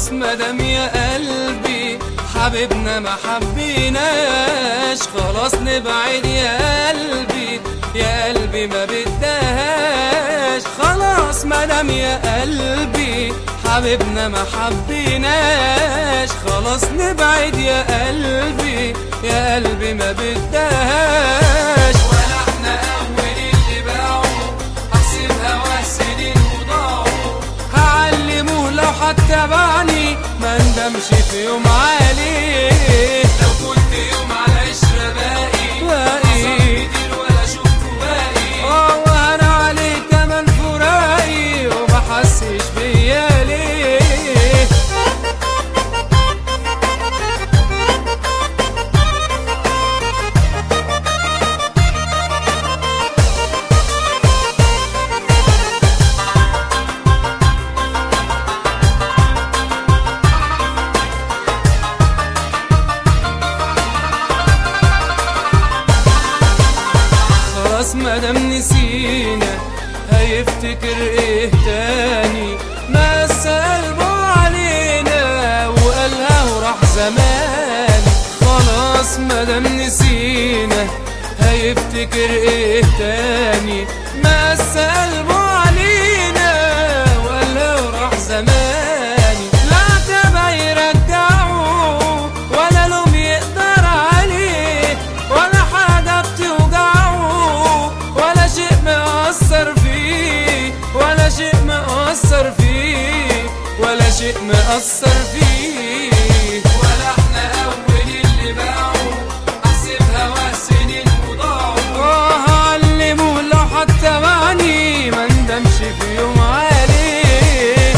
خلاص مدام يا قلبي حبيبنا ما حبيناش خلاص نبعد يا قلبي يا قلبي ما بدهاش خلاص مدام يا قلبي حبيبنا ما حبيناش خلاص نبعد يا قلبي يا قلبي ما بدهاش ولا احنا اول اللي باعوا احسبها وسنين وضاعوا هعلمه لو حتى بعني ما ندمش في يوم عليه لو كنت يوم على عشرة باقي باقي كتير ولا شفته باقي اه وانا عليه كمان فراقي وما حسش بيا ليه خلاص مادام نسينا هيفتكر ايه تاني مس قلبه علينا وقالها وراح زمان خلاص مادام نسينا هيفتكر ايه تاني مس قلبه علينا وقالها وراح زمان لا تبا يرجعه ولا لوم يقدر عليه ولا حاجة بتوجعه ولا شيء مأثر فيه ولا شيء مأثر فيه ولا شيء مأثر فيه ولا احنا أول اللي باعوا أحسبها وسنين وضاعوا اه علموا لو حتى معني ما ندمش في يوم عليه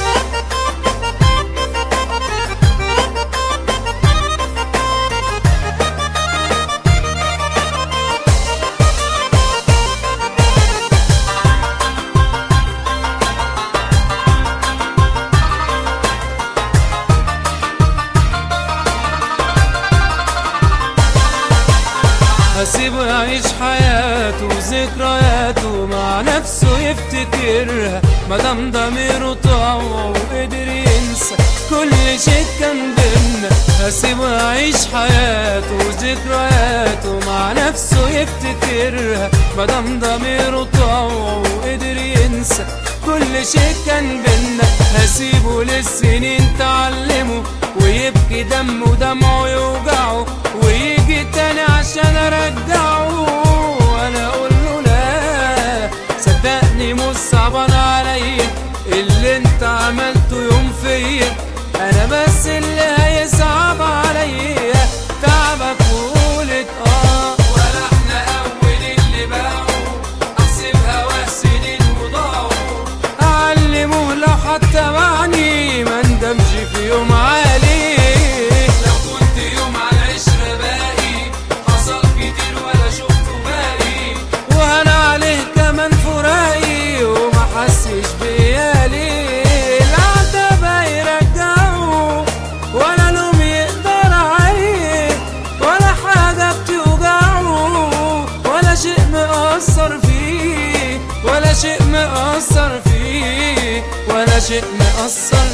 هسيبه يعيش حياته وذكرياته مع نفسه يفتكرها مادام ضميره طوع وقدر ينسى كل شيء كان بينا هسيبه يعيش حياته وذكرياته مع نفسه يفتكرها مادام ضميره طوع وقدر ينسى كل شيء كان بينا هسيبه للسنين تعلمه ويبكي دمه دمعه يوجعه ويجي تاني عشان ارجعه وانا اقول له لا صدقني مش صعبان عليا اللي انت عملته يوم فيا انا بس اللي هيصعب عليا تعبك وقولت اه ولا احنا اول اللي باعوا احسبها وسنين وضاعوا اعلمه لو حتى معني ما ندمش في يوم عليه لو كنت يوم على عشرة باقي حصل كتير ولا شفته باقي وانا عليه كمان فراقي وما حسش بيا ليه العتبة يرجعه ولا لوم يقدر عليه ولا حاجة بتوجعه ولا شيء مأثر فيه ولا شيء مأثر فيه ولا شيء مأثر